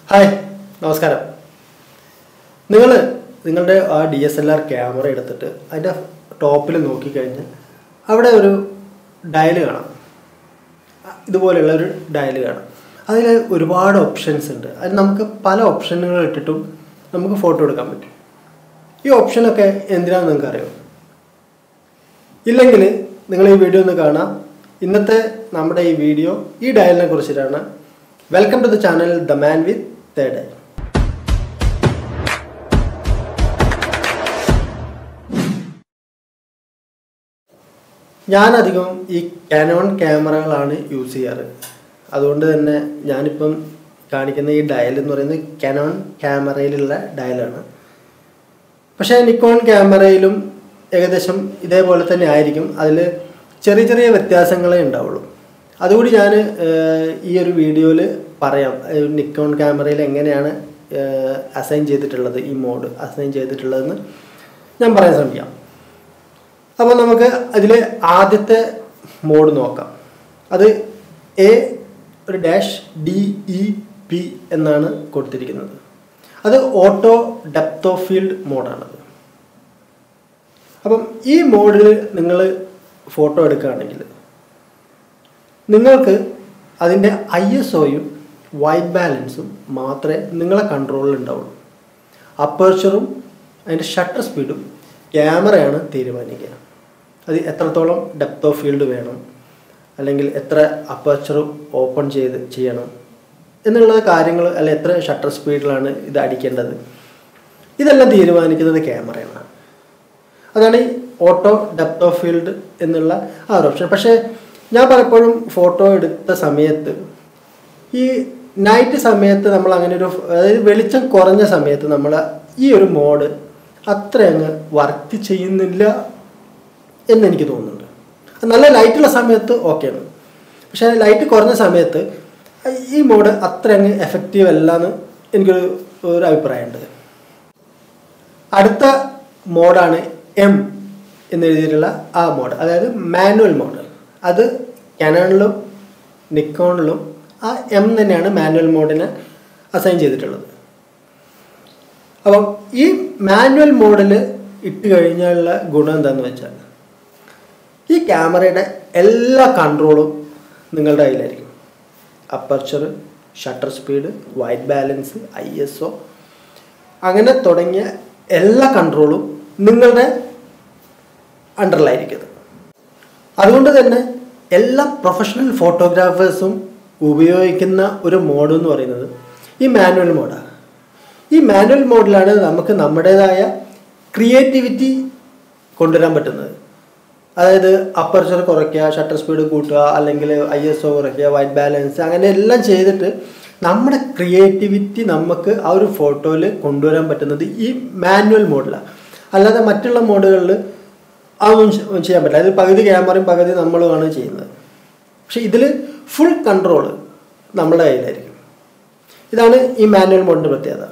hi നമസ്കാരം നിങ്ങൾ നിങ്ങളുടെ ആ D S L R camera എടുത്തിട്ട് അതിൻ്റെ ടോപ്പിൽ നോക്കിക്കഴിഞ്ഞാൽ അവിടെ ഒരു ഡയല് കാണാം ഇതുപോലെയുള്ള ഒരു ഡയല് കാണാം അതിൽ ഒരുപാട് ഓപ്ഷൻസ് ഉണ്ട് അത് നമുക്ക് പല ഓപ്ഷനുകൾ ഇട്ടിട്ടും നമുക്ക് ഫോട്ടോ എടുക്കാൻ പറ്റും ഈ ഓപ്ഷനൊക്കെ എന്തിനാണെന്ന് നിങ്ങൾക്ക് അറിയാം ഇല്ലെങ്കിൽ നിങ്ങൾ ഈ വീഡിയോ ഒന്ന് കാണാം ഇന്നത്തെ നമ്മുടെ ഈ വീഡിയോ ഈ ഡയലിനെ കുറിച്ചിട്ടാണ് welcome to the channel the man with third ഞാനധികം ഈ കാനോൺ ക്യാമറകളാണ് യൂസ് ചെയ്യാറ് അതുകൊണ്ട് തന്നെ ഞാനിപ്പം കാണിക്കുന്ന ഈ ഡയൽ എന്ന് പറയുന്നത് കാനോൺ ക്യാമറയിലുള്ള ഡയലാണ് പക്ഷേ നിക്കോൺ ക്യാമറയിലും ഏകദേശം ഇതേപോലെ തന്നെ ആയിരിക്കും അതിൽ ചെറിയ ചെറിയ വ്യത്യാസങ്ങളേ ഉണ്ടാവുള്ളൂ അതുകൂടി ഞാൻ ഈ ഒരു വീഡിയോയിൽ പറയാം ഏഹ് നിക്കോൺ ക്യാമറയിൽ എങ്ങനെയാണ് അസൈൻ ചെയ്തിട്ടുള്ളത് ഈ മോഡ് അസൈൻ ചെയ്തിട്ടുള്ളതെന്ന് ഞാൻ പറയാൻ ശ്രമിക്കാം അപ്പോൾ നമുക്ക് അതിൽ ആദ്യത്തെ മോഡ് നോക്കാം അത് എ ഒരു ഡാഷ് ഡി ഇ പി എന്നാണ് കൊടുത്തിരിക്കുന്നത് അത് ഓട്ടോ ഡെപ്ത് ഓഫ് ഫീൽഡ് മോഡാണത് അപ്പം ഈ മോഡിൽ നിങ്ങൾ ഫോട്ടോ എടുക്കുകയാണെങ്കിൽ നിങ്ങൾക്ക് അതിൻ്റെ ഐ എസ് ഒയും വൈറ്റ് ബാലൻസും മാത്രമേ നിങ്ങളെ കൺട്രോളിൽ ഉണ്ടാവുള്ളൂ അപ്പേർച്ചറും അതിൻ്റെ ഷട്ടർ സ്പീഡും ക്യാമറയാണ് തീരുമാനിക്കുക അത് എത്രത്തോളം ഡെപ്ത് ഓഫ് ഫീൽഡ് വേണം അല്ലെങ്കിൽ എത്ര അപ്പേർച്ചർ ഓപ്പൺ ചെയ്ത് ചെയ്യണം എന്നുള്ള കാര്യങ്ങൾ അല്ലെ എത്ര ഷട്ടർ സ്പീഡിലാണ് ഇത് അടിക്കേണ്ടത് ഇതെല്ലാം തീരുമാനിക്കുന്നത് ക്യാമറയാണ് അതാണ് ഈ ഓട്ടോ ഡെപ്ത് ഓഫ് ഫീൽഡ് എന്നുള്ള ആ ഒരു ഓപ്ഷൻ പക്ഷേ ഞാൻ പലപ്പോഴും ഫോട്ടോ എടുത്ത സമയത്ത് ഈ നൈറ്റ് സമയത്ത് നമ്മൾ അങ്ങനെ ഒരു അതായത് വെളിച്ചം കുറഞ്ഞ സമയത്ത് നമ്മൾ ഈ ഒരു മോഡ് അത്ര അങ്ങ് വർക്ക് ചെയ്യുന്നില്ല എന്നെനിക്ക് തോന്നുന്നുണ്ട് നല്ല ലൈറ്റുള്ള സമയത്ത് ഓക്കെയാണ് പക്ഷേ ലൈറ്റ് കുറഞ്ഞ സമയത്ത് ഈ മോഡ് അത്ര അങ്ങ് എഫക്റ്റീവ് അല്ല എന്ന് എനിക്കൊരു ഒരു അഭിപ്രായമുണ്ട് അടുത്ത മോഡാണ് എം എന്ന് എഴുതിയിട്ടുള്ള ആ മോഡ് അതായത് മാനുവൽ മോഡ് അത് കനണിലും നിക്കോണിലും ആ എം തന്നെയാണ് മാനുവൽ മോഡിന് അസൈൻ ചെയ്തിട്ടുള്ളത് അപ്പം ഈ മാനുവൽ മോഡിൽ ഇട്ട് കഴിഞ്ഞാലുള്ള ഗുണം എന്താണെന്ന് വെച്ചാൽ ഈ ക്യാമറയുടെ എല്ലാ കൺട്രോളും നിങ്ങളുടെ കയ്യിലായിരിക്കും aperture shutter speed white balance I S O അങ്ങനെ തുടങ്ങിയ എല്ലാ കൺട്രോളും നിങ്ങളുടെ അണ്ടറിലായിരിക്കും അതുകൊണ്ട് തന്നെ എല്ലാ പ്രൊഫഷണൽ ഫോട്ടോഗ്രാഫേഴ്സും ഉപയോഗിക്കുന്ന ഒരു മോഡ് എന്ന് പറയുന്നത് ഈ മാനുവൽ മോഡാണ് ഈ മാനുവൽ മോഡിലാണ് നമുക്ക് നമ്മുടേതായ ക്രിയേറ്റിവിറ്റി കൊണ്ടുവരാൻ പറ്റുന്നത് അതായത് അപ്പർച്ചർ കുറയ്ക്കുക ഷട്ടർ സ്പീഡ് കൂട്ടുക അല്ലെങ്കിൽ ഐ എസ് ഒ കുറയ്ക്കുക വൈറ്റ് ബാലൻസ് അങ്ങനെ എല്ലാം ചെയ്തിട്ട് നമ്മുടെ ക്രിയേറ്റിവിറ്റി നമുക്ക് ആ ഒരു ഫോട്ടോയിൽ കൊണ്ടുവരാൻ പറ്റുന്നത് ഈ മാനുവൽ മോഡിലാണ് അല്ലാതെ മറ്റുള്ള മോഡുകളിൽ അതൊന്നും ചെയ്യാൻ പറ്റില്ല അത് പകുതി ക്യാമറയും പകുതി നമ്മളുമാണ് ചെയ്യുന്നത് പക്ഷെ ഇതിൽ ഫുൾ കൺട്രോൾ നമ്മുടെ കയ്യിലായിരിക്കും ഇതാണ് ഈ മാനുവൽ മോഡിൻ്റെ പ്രത്യേകത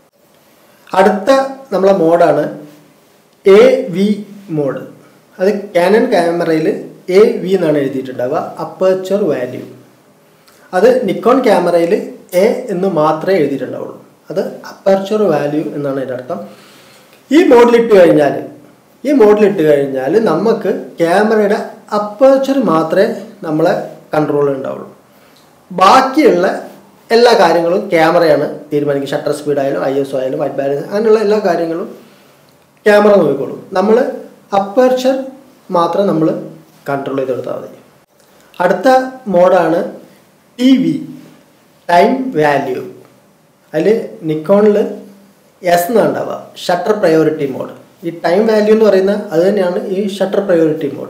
അടുത്ത നമ്മളെ മോഡാണ് എ വി മോഡ് അത് കാനൺ ക്യാമറയിൽ എ വി എന്നാണ് എഴുതിയിട്ടുണ്ടാവുക അപ്പർച്ചർ വാല്യൂ അത് നിക്കോൺ ക്യാമറയിൽ എ എന്ന് മാത്രമേ എഴുതിയിട്ടുണ്ടാവുള്ളൂ അത് അപ്പർച്ചർ വാല്യൂ എന്നാണ് അതിൻ്റെ അർത്ഥം ഈ മോഡിലിട്ട് കഴിഞ്ഞാൽ ഈ മോഡിലിട്ട് കഴിഞ്ഞാൽ നമുക്ക് ക്യാമറയുടെ അപ്പർച്ചർ മാത്രമേ നമ്മളെ കൺട്രോളിൽ ഉണ്ടാവുള്ളൂ ബാക്കിയുള്ള എല്ലാ കാര്യങ്ങളും ക്യാമറയാണ് തീരുമാനിക്കുക ഷട്ടർ സ്പീഡ് ആയാലും ഐ എസ് ഒ ആയാലും വൈറ്റ് ബാലൻസ് അങ്ങനെയുള്ള എല്ലാ കാര്യങ്ങളും ക്യാമറ നോക്കിക്കോളും നമ്മൾ അപ്പർച്ചർ മാത്രം നമ്മൾ കൺട്രോൾ ചെയ്ത് കൊടുത്താൽ മതി അടുത്ത മോഡാണ് ടി വി ടൈം വാല്യൂ അതിൽ നിക്കോണിൽ എസ് എന്നാണ് ഉണ്ടാവുക ഷട്ടർ പ്രയോറിറ്റി മോഡ് ഈ ടൈം വാല്യൂ എന്ന് പറയുന്ന അത് തന്നെയാണ് ഈ ഷട്ടർ പ്രയോറിറ്റി മോഡ്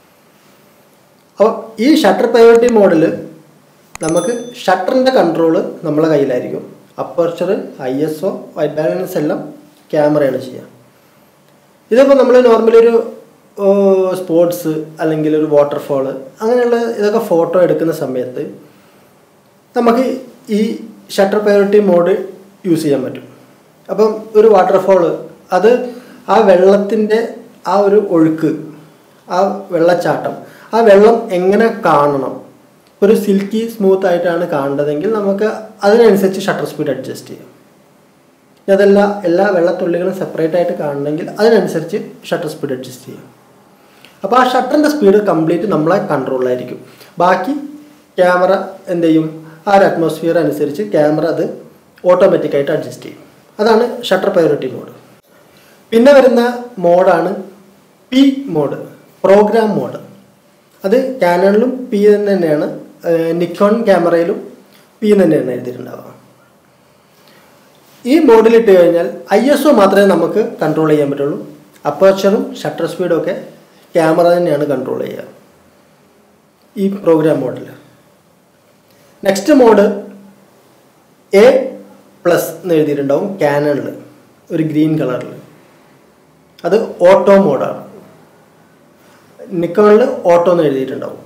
അപ്പോൾ ഈ ഷട്ടർ പ്രയോറിറ്റി മോഡിൽ നമുക്ക് ഷട്ടറിൻ്റെ കൺട്രോള് നമ്മളെ കയ്യിലായിരിക്കും aperture I S O white balance എല്ലാം ക്യാമറയാണ് ചെയ്യുക ഇതിപ്പോൾ നമ്മൾ നോർമലി ഒരു സ്പോർട്സ് അല്ലെങ്കിൽ ഒരു വാട്ടർഫോള് അങ്ങനെയുള്ള ഇതൊക്കെ ഫോട്ടോ എടുക്കുന്ന സമയത്ത് നമുക്ക് ഈ ഷട്ടർ പ്രയോറിറ്റി മോഡ് യൂസ് ചെയ്യാൻ പറ്റും അപ്പം ഒരു വാട്ടർഫോള് അത് ആ വെള്ളത്തിൻ്റെ ആ ഒരു ഒഴുക്ക് ആ വെള്ളച്ചാട്ടം ആ വെള്ളം എങ്ങനെ കാണണം ഒരു സിൽക്കി സ്മൂത്ത് ആയിട്ടാണ് കാണേണ്ടതെങ്കിൽ നമുക്ക് അതിനനുസരിച്ച് ഷട്ടർ സ്പീഡ് അഡ്ജസ്റ്റ് ചെയ്യാം ഇനി അതല്ല എല്ലാ വെള്ളത്തുള്ളികളും സെപ്പറേറ്റ് ആയിട്ട് കാണണമെങ്കിൽ അതിനനുസരിച്ച് ഷട്ടർ സ്പീഡ് അഡ്ജസ്റ്റ് ചെയ്യാം അപ്പോൾ ആ ഷട്ടറിൻ്റെ സ്പീഡ് കംപ്ലീറ്റ് നമ്മളെ കൺട്രോളിലായിരിക്കും ബാക്കി ക്യാമറ എന്ത് ചെയ്യും ആ ഒരു അറ്റ്മോസ്ഫിയർ അനുസരിച്ച് ക്യാമറ അത് ഓട്ടോമാറ്റിക്കായിട്ട് അഡ്ജസ്റ്റ് ചെയ്യും അതാണ് ഷട്ടർ പ്രയോറിറ്റി മോഡ് പിന്നെ വരുന്ന മോഡാണ് പി മോഡ് പ്രോഗ്രാം മോഡ് അത് ക്യാനണിലും പി എന്ന് തന്നെയാണ് നിക്കോൺ ക്യാമറയിലും പി എന്ന് തന്നെയാണ് എഴുതിയിട്ടുണ്ടാവുക ഈ മോഡിലിട്ട് കഴിഞ്ഞാൽ ഐ എസ് ഒ മാത്രമേ നമുക്ക് കൺട്രോൾ ചെയ്യാൻ പറ്റുള്ളൂ അപ്പർച്ചറും ഷട്ടർ സ്പീഡും ഒക്കെ ക്യാമറ തന്നെയാണ് കൺട്രോൾ ചെയ്യുക ഈ പ്രോഗ്രാം മോഡിൽ നെക്സ്റ്റ് മോഡ് എ പ്ലസ് എന്ന് എഴുതിയിട്ടുണ്ടാവും ക്യാനണിൽ ഒരു ഗ്രീൻ കളറിൽ അത് ഓട്ടോ മോഡാണ് നിക്കോണിൽ ഓട്ടോ എന്ന് എഴുതിയിട്ടുണ്ടാവും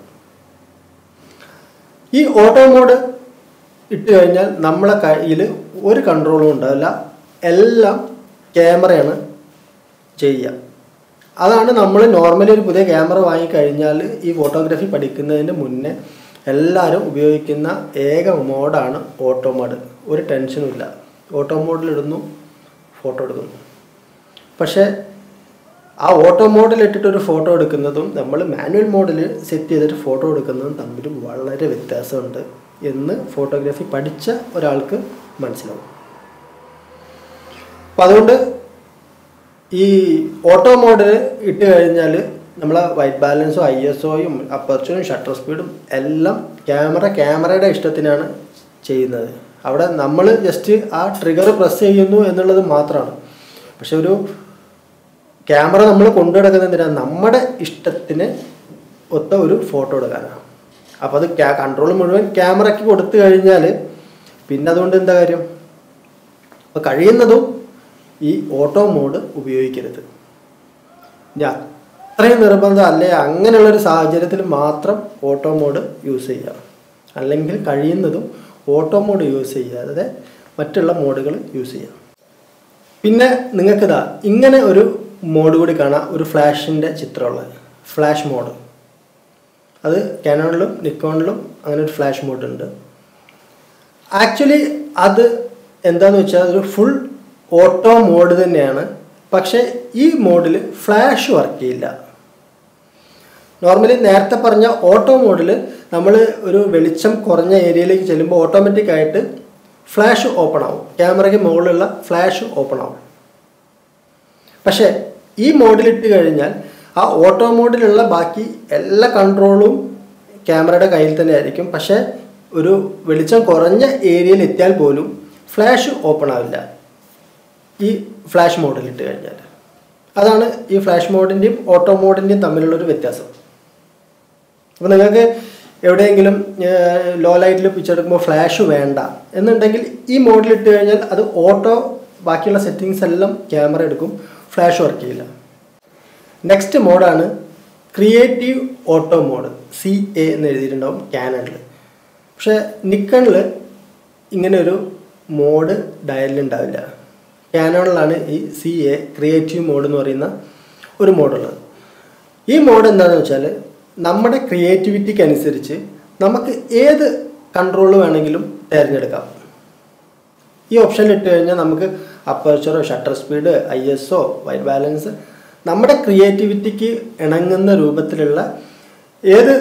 ഈ ഓട്ടോ മോഡ് ഇട്ട് കഴിഞ്ഞാൽ നമ്മളെ കയ്യിൽ ഒരു കൺട്രോളും ഉണ്ടാവില്ല എല്ലാം ക്യാമറയാണ് ചെയ്യുക അതാണ് നമ്മൾ നോർമലി ഒരു പുതിയ ക്യാമറ വാങ്ങിക്കഴിഞ്ഞാൽ ഈ ഫോട്ടോഗ്രാഫി പഠിക്കുന്നതിന് മുന്നേ എല്ലാവരും ഉപയോഗിക്കുന്ന ഏക മോഡാണ് ഓട്ടോ മോഡ് ഒരു ടെൻഷനും ഇല്ല ഓട്ടോ മോഡിലിടുന്നു ഫോട്ടോ എടുക്കുന്നു പക്ഷേ ആ ഓട്ടോ മോഡിൽ ഇട്ടിട്ട് ഒരു ഫോട്ടോ എടുക്കുന്നതും നമ്മൾ മാനുവൽ മോഡിൽ സെറ്റ് ചെയ്തിട്ട് ഫോട്ടോ എടുക്കുന്നതും തമ്മിൽ വളരെ വ്യത്യാസമുണ്ട് എന്ന് ഫോട്ടോഗ്രാഫി പഠിച്ച ഒരാൾക്ക് മനസ്സിലാവും അപ്പം അതുകൊണ്ട് ഈ ഓട്ടോ മോഡിൽ ഇട്ട് കഴിഞ്ഞാൽ നമ്മളെ വൈറ്റ് ബാലൻസും ഐ എസ് ഒയും അപ്പർച്ചറും ഷട്ടർ സ്പീഡും എല്ലാം ക്യാമറ ക്യാമറയുടെ ഇഷ്ടത്തിനാണ് ചെയ്യുന്നത് അവിടെ നമ്മൾ ജസ്റ്റ് ആ ട്രിഗർ പ്രസ് ചെയ്യുന്നു എന്നുള്ളത് മാത്രമാണ് പക്ഷെ ഒരു ക്യാമറ നമ്മൾ കൊണ്ടുനടക്കുന്നത് എന്തിനാണ് നമ്മുടെ ഇഷ്ടത്തിന് ഒത്ത ഒരു ഫോട്ടോ എടുക്കാനാണ് അപ്പോൾ അത് ക്യാ കൺട്രോൾ മുഴുവൻ ക്യാമറയ്ക്ക് കൊടുത്തു കഴിഞ്ഞാൽ പിന്നെ അതുകൊണ്ട് എന്താ കാര്യം അപ്പോൾ കഴിയുന്നതും ഈ ഓട്ടോ മോഡ് ഉപയോഗിക്കരുത് ഇനി അത്രയും നിർബന്ധം അല്ലെ അങ്ങനെയുള്ളൊരു സാഹചര്യത്തിൽ മാത്രം ഓട്ടോ മോഡ് യൂസ് ചെയ്യുക അല്ലെങ്കിൽ കഴിയുന്നതും ഓട്ടോ മോഡ് യൂസ് ചെയ്യാതെ മറ്റുള്ള മോഡുകൾ യൂസ് ചെയ്യാം പിന്നെ നിങ്ങൾക്കിതാ ഇങ്ങനെ ഒരു മോഡ് കൂടി കാണാം ഒരു ഫ്ലാഷിൻ്റെ ചിത്രമുള്ളത് ഫ്ലാഷ് മോഡ് അത് കാനോണിലും നിക്കോണിലും അങ്ങനെ ഒരു ഫ്ലാഷ് മോഡ് ഉണ്ട് ആക്ച്വലി അത് എന്താന്ന് വെച്ചാൽ ഒരു ഫുൾ ഓട്ടോ മോഡ് തന്നെയാണ് പക്ഷേ ഈ മോഡിൽ ഫ്ലാഷ് വർക്ക് ചെയ്യില്ല നോർമലി നേരത്തെ പറഞ്ഞ ഓട്ടോ മോഡിൽ നമ്മൾ ഒരു വെളിച്ചം കുറഞ്ഞ ഏരിയയിലേക്ക് ചെല്ലുമ്പോൾ ഓട്ടോമാറ്റിക് ആയിട്ട് ഫ്ലാഷ് ഓപ്പൺ ആവും ക്യാമറയ്ക്ക് മുകളിലുള്ള ഫ്ലാഷ് ഓപ്പൺ ആവും പക്ഷേ ഈ മോഡിലിട്ട് കഴിഞ്ഞാൽ ആ ഓട്ടോ മോഡിലുള്ള ബാക്കി എല്ലാ കൺട്രോളും ക്യാമറയുടെ കയ്യിൽ തന്നെ ആയിരിക്കും പക്ഷേ ഒരു വെളിച്ചം കുറഞ്ഞ ഏരിയയിൽ എത്തിയാൽ പോലും ഫ്ലാഷ് ഓപ്പൺ ആവില്ല ഈ ഫ്ലാഷ് മോഡിലിട്ട് കഴിഞ്ഞാൽ അതാണ് ഈ ഫ്ലാഷ് മോഡിൻ്റെയും ഓട്ടോ മോഡിൻ്റെയും തമ്മിലുള്ളൊരു വ്യത്യാസം അപ്പോൾ നിങ്ങൾക്ക് എവിടെയെങ്കിലും ലോ ലൈറ്റിൽ പിക്ചർ എടുക്കുമ്പോൾ ഫ്ലാഷ് വേണ്ട എന്നുണ്ടെങ്കിൽ ഈ മോഡിലിട്ട് കഴിഞ്ഞാൽ അത് ഓട്ടോ ബാക്കിയുള്ള സെറ്റിങ്സ് എല്ലാം ക്യാമറ എടുക്കും ഫ്ലാഷ് വർക്ക് ചെയ്യില്ല നെക്സ്റ്റ് മോഡാണ് creative auto mode C A എന്ന് എഴുതിയിട്ടുണ്ടാവും ക്യാനണിൽ പക്ഷേ നിക്കണിൽ ഇങ്ങനെ ഒരു മോഡ് ഡയലിൽ ഉണ്ടാവില്ല ക്യാനോണിലാണ് ഈ സി എ ക്രിയേറ്റീവ് മോഡ് എന്ന് പറയുന്ന ഒരു മോഡുള്ളത് ഈ മോഡ് എന്താണെന്ന് വെച്ചാൽ നമ്മുടെ ക്രിയേറ്റിവിറ്റിക്ക് അനുസരിച്ച് നമുക്ക് ഏത് കൺട്രോൾ വേണമെങ്കിലും തിരഞ്ഞെടുക്കാം ഈ ഓപ്ഷനിൽ ഇട്ട് കഴിഞ്ഞാൽ നമുക്ക് അപ്പർച്ചറോ shutter speed I S O white balance നമ്മുടെ ക്രിയേറ്റിവിറ്റിക്ക് ഇണങ്ങുന്ന രൂപത്തിലുള്ള ഏത്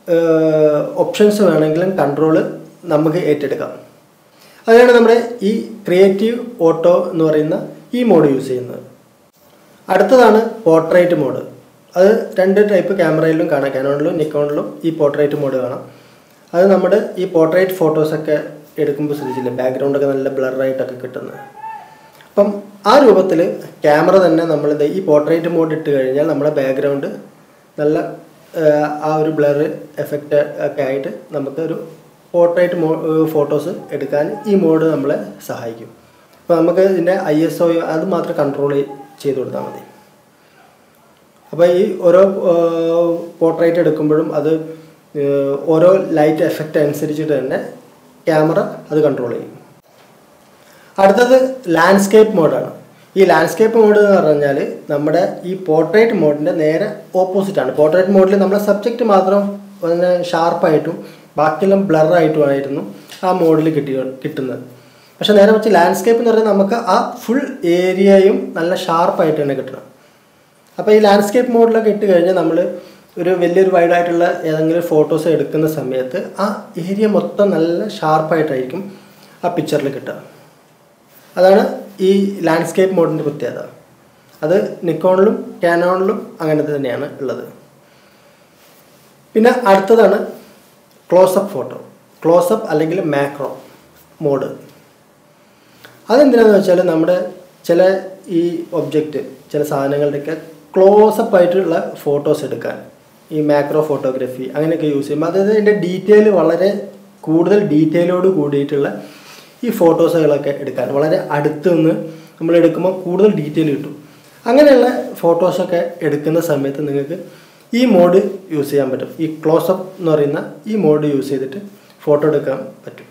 ഓപ്ഷൻസ് വേണമെങ്കിലും കൺട്രോള് നമുക്ക് ഏറ്റെടുക്കാം അതിനാണ് നമ്മുടെ ഈ ക്രിയേറ്റീവ് ഓട്ടോ എന്ന് പറയുന്ന ഈ മോഡ് യൂസ് ചെയ്യുന്നത് അടുത്തതാണ് പോർട്രേറ്റ് മോഡ് അത് രണ്ട് ടൈപ്പ് ക്യാമറയിലും കാണാം കാനോണിലും നിക്കോണിലും ഈ പോർട്രേറ്റ് മോഡ് കാണാം അത് നമ്മുടെ ഈ പോർട്രേറ്റ് ഫോട്ടോസൊക്കെ എടുക്കുമ്പോൾ ശ്രദ്ധിച്ചില്ലേ ബാക്ക്ഗ്രൗണ്ടൊക്കെ നല്ല ബ്ലറായിട്ടൊക്കെ കിട്ടുന്നത് അപ്പം ആ രൂപത്തിൽ ക്യാമറ തന്നെ നമ്മൾ ഈ പോർട്രേറ്റ് മോഡ് ഇട്ട് കഴിഞ്ഞാൽ നമ്മുടെ ബാക്ക്ഗ്രൗണ്ട് നല്ല ആ ഒരു ബ്ലർ എഫക്റ്റ് ഒക്കെ ആയിട്ട് നമുക്ക് ഒരു പോർട്രേറ്റ് മോ ഫോട്ടോസ് എടുക്കാൻ ഈ മോഡ് നമ്മളെ സഹായിക്കും അപ്പോൾ നമുക്ക് ഇതിൻ്റെ ഐ എസ് ഒ അത് മാത്രം കൺട്രോൾ ചെയ്ത് കൊടുത്താൽ മതി അപ്പോൾ ഈ ഓരോ പോർട്രേറ്റ് എടുക്കുമ്പോഴും അത് ഓരോ ലൈറ്റ് എഫക്റ്റ് അനുസരിച്ചിട്ട് തന്നെ ക്യാമറ അത് കൺട്രോൾ ചെയ്യും അടുത്തത് ലാൻഡ്സ്കേപ്പ് മോഡാണ് ഈ ലാൻഡ്സ്കേപ്പ് മോഡ് എന്ന് പറഞ്ഞാൽ നമ്മുടെ ഈ പോർട്രേറ്റ് മോഡിൻ്റെ നേരെ ഓപ്പോസിറ്റാണ് പോർട്രേറ്റ് മോഡിൽ നമ്മുടെ സബ്ജക്റ്റ് മാത്രം അതിനെ ഷാർപ്പായിട്ടും ബാക്കിയെല്ലാം ബ്ലറായിട്ടുമായിരുന്നു ആ മോഡിൽ കിട്ടി കിട്ടുന്നത് പക്ഷെ നേരെ വെച്ച് ലാൻഡ്സ്കേപ്പ് എന്ന് പറഞ്ഞാൽ നമുക്ക് ആ ഫുൾ ഏരിയയും നല്ല ഷാർപ്പായിട്ട് തന്നെ കിട്ടണം അപ്പോൾ ഈ ലാൻഡ്സ്കേപ്പ് മോഡിലൊക്കെ ഇട്ട് കഴിഞ്ഞാൽ നമ്മൾ ഒരു വലിയൊരു വൈഡായിട്ടുള്ള ഏതെങ്കിലും ഫോട്ടോസ് എടുക്കുന്ന സമയത്ത് ആ ഏരിയ മൊത്തം നല്ല ഷാർപ്പായിട്ടായിരിക്കും ആ പിക്ചറിൽ കിട്ടുക അതാണ് ഈ ലാൻഡ്സ്കേപ്പ് മോഡിൻ്റെ പ്രത്യേകത അത് നിക്കോണിലും ക്യാനോണിലും അങ്ങനെ തന്നെയാണ് ഉള്ളത് പിന്നെ അടുത്തതാണ് ക്ലോസപ്പ് ഫോട്ടോ ക്ലോസപ്പ് അല്ലെങ്കിൽ മാക്രോ മോഡ് അതെന്തിനാന്ന് വെച്ചാൽ നമ്മുടെ ചില ഈ ഒബ്ജക്റ്റ് ചില സാധനങ്ങളുടെയൊക്കെ ക്ലോസപ്പ് ആയിട്ടുള്ള ഫോട്ടോസ് എടുക്കാൻ ഈ മാക്രോ ഫോട്ടോഗ്രാഫി അങ്ങനെയൊക്കെ യൂസ് ചെയ്യുമ്പോൾ അതായത് അതിൻ്റെ ഡീറ്റെയിൽ വളരെ കൂടുതൽ ഡീറ്റെയിലോട് കൂടിയിട്ടുള്ള ഈ ഫോട്ടോസുകളൊക്കെ എടുക്കാൻ വളരെ അടുത്ത് നിന്ന് നമ്മൾ എടുക്കുമ്പോൾ കൂടുതൽ ഡീറ്റെയിൽ കിട്ടും അങ്ങനെയുള്ള ഫോട്ടോസൊക്കെ എടുക്കുന്ന സമയത്ത് നിങ്ങൾക്ക് ഈ മോഡ് യൂസ് ചെയ്യാൻ പറ്റും ഈ ക്ലോസപ്പ് എന്ന് പറയുന്ന ഈ മോഡ് യൂസ് ചെയ്തിട്ട് ഫോട്ടോ എടുക്കാൻ പറ്റും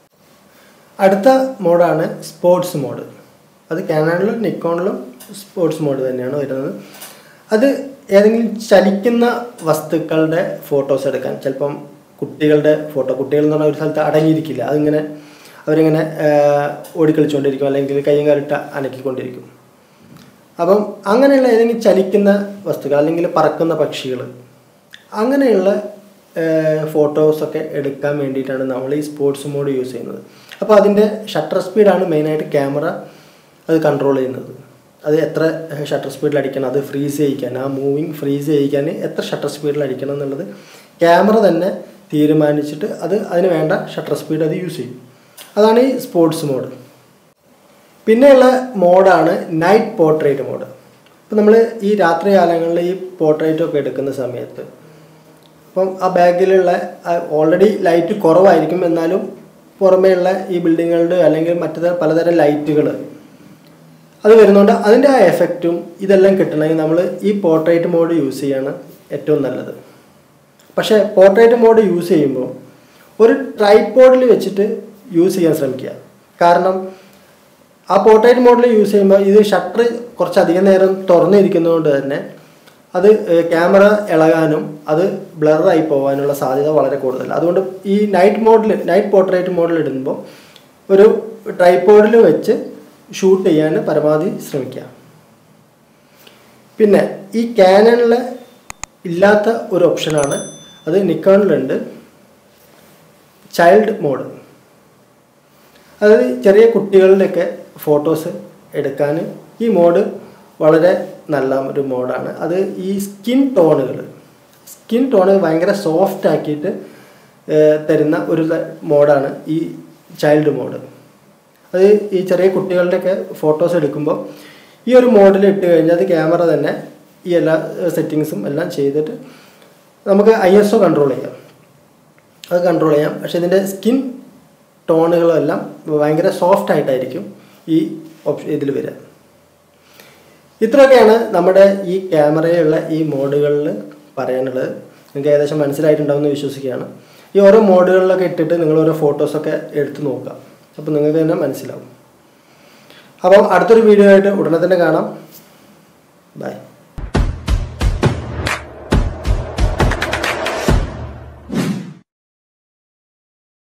അടുത്ത മോഡാണ് സ്പോർട്സ് മോഡ് അത് കാനണിലും നിക്കോണിലും സ്പോർട്സ് മോഡ് തന്നെയാണ് വരുന്നത് അത് ഏതെങ്കിലും ചലിക്കുന്ന വസ്തുക്കളുടെ ഫോട്ടോസ് എടുക്കാൻ ചിലപ്പം കുട്ടികളുടെ ഫോട്ടോ കുട്ടികൾ എന്ന് പറഞ്ഞാൽ ഒരു സ്ഥലത്ത് അടങ്ങിയിരിക്കില്ല അതിങ്ങനെ അവരിങ്ങനെ ഓടിക്കളിച്ചുകൊണ്ടിരിക്കും അല്ലെങ്കിൽ കൈയും കാലിട്ട് അനക്കിക്കൊണ്ടിരിക്കും അപ്പം അങ്ങനെയുള്ള ഏതെങ്കിലും ചലിക്കുന്ന വസ്തുക്കൾ അല്ലെങ്കിൽ പറക്കുന്ന പക്ഷികൾ അങ്ങനെയുള്ള ഫോട്ടോസൊക്കെ എടുക്കാൻ വേണ്ടിയിട്ടാണ് നമ്മൾ ഈ സ്പോർട്സ് മോഡ് യൂസ് ചെയ്യുന്നത് അപ്പോൾ അതിൻ്റെ ഷട്ടർ സ്പീഡാണ് മെയിനായിട്ട് ക്യാമറ അത് കൺട്രോൾ ചെയ്യുന്നത് അത് എത്ര ഷട്ടർ സ്പീഡിൽ അടിക്കണം അത് ഫ്രീസ് ചെയ്യിക്കാൻ ആ മൂവിങ് ഫ്രീസ് ചെയ്യിക്കാൻ എത്ര ഷട്ടർ സ്പീഡിൽ അടിക്കണം എന്നുള്ളത് ക്യാമറ തന്നെ തീരുമാനിച്ചിട്ട് അത് അതിന് വേണ്ട ഷട്ടർ സ്പീഡ് അത് യൂസ് ചെയ്യും അതാണ് ഈ സ്പോർട്സ് മോഡ് പിന്നെയുള്ള മോഡാണ് നൈറ്റ് പോർട്രേറ്റ് മോഡ് അപ്പോൾ നമ്മൾ ഈ രാത്രി കാലങ്ങളിൽ ഈ പോർട്രേറ്റ് ഒക്കെ എടുക്കുന്ന സമയത്ത് അപ്പം ആ ബാഗിലുള്ള ഓൾറെഡി ലൈറ്റ് കുറവായിരിക്കും എന്നാലും പുറമേയുള്ള ഈ ബിൽഡിങ്ങുകളുടെ അല്ലെങ്കിൽ മറ്റു പലതരം ലൈറ്റുകൾ അത് വരുന്നതുകൊണ്ട് അതിൻ്റെ ആ എഫക്റ്റും ഇതെല്ലാം കിട്ടണമെങ്കിൽ നമ്മൾ ഈ പോർട്രേറ്റ് മോഡ് യൂസ് ചെയ്യാണ് ഏറ്റവും നല്ലത് പക്ഷേ പോർട്രേറ്റ് മോഡ് യൂസ് ചെയ്യുമ്പോൾ ഒരു ട്രൈപോഡിൽ വെച്ചിട്ട് യൂസ് ചെയ്യാൻ ശ്രമിക്കുക കാരണം ആ പോർട്രേറ്റ് മോഡിൽ യൂസ് ചെയ്യുമ്പോൾ ഇത് ഷട്ടർ കുറച്ചധികം നേരം തുറന്നിരിക്കുന്നതുകൊണ്ട് തന്നെ അത് ക്യാമറ ഇളകാനും അത് ബ്ലറായി പോകാനുള്ള സാധ്യത വളരെ കൂടുതൽ അതുകൊണ്ട് ഈ നൈറ്റ് മോഡിൽ നൈറ്റ് പോർട്രേറ്റ് മോഡിൽ ഇടുമ്പോൾ ഒരു ട്രൈപോഡിൽ വെച്ച് ഷൂട്ട് ചെയ്യാൻ പരമാവധി ശ്രമിക്കുക പിന്നെ ഈ ക്യാനണിൽ ഇല്ലാത്ത ഒരു ഓപ്ഷനാണ് അത് നിക്കോണിലുണ്ട് ചൈൽഡ് മോഡ് അതായത് ചെറിയ കുട്ടികളുടെയൊക്കെ ഫോട്ടോസ് എടുക്കാൻ ഈ മോഡ് വളരെ നല്ല ഒരു മോഡാണ് അത് ഈ സ്കിൻ ടോണുകൾ സ്കിൻ ടോണ് ഭയങ്കര സോഫ്റ്റ് ആക്കിയിട്ട് തരുന്ന ഒരു മോഡാണ് ഈ ചൈൽഡ് മോഡ് അത് ഈ ചെറിയ കുട്ടികളുടെയൊക്കെ ഫോട്ടോസ് എടുക്കുമ്പോൾ ഈ ഒരു മോഡിൽ ഇട്ട് കഴിഞ്ഞാൽ അത് ക്യാമറ തന്നെ ഈ എല്ലാ സെറ്റിങ്സും എല്ലാം ചെയ്തിട്ട് നമുക്ക് ഐ എസ് ഒ കൺട്രോൾ ചെയ്യാം അത് കൺട്രോൾ ചെയ്യാം പക്ഷേ ഇതിൻ്റെ സ്കിൻ ടോണുകളെല്ലാം ഭയങ്കര സോഫ്റ്റ് ആയിട്ടായിരിക്കും ഈ ഓപ്ഷൻ ഇതിൽ വരിക ഇത്രയൊക്കെയാണ് നമ്മുടെ ഈ ക്യാമറയിലുള്ള ഈ മോഡുകളിൽ പറയാനുള്ളത് നിങ്ങൾക്ക് ഏകദേശം മനസ്സിലായിട്ടുണ്ടാവുമെന്ന് വിശ്വസിക്കുകയാണ് ഈ ഓരോ മോഡുകളിലൊക്കെ ഇട്ടിട്ട് നിങ്ങൾ ഓരോ ഫോട്ടോസൊക്കെ എടുത്ത് നോക്കുക അപ്പോൾ നിങ്ങൾക്ക് തന്നെ മനസ്സിലാവും അപ്പം അടുത്തൊരു വീഡിയോ ആയിട്ട് ഉടനെ തന്നെ കാണാം ബൈ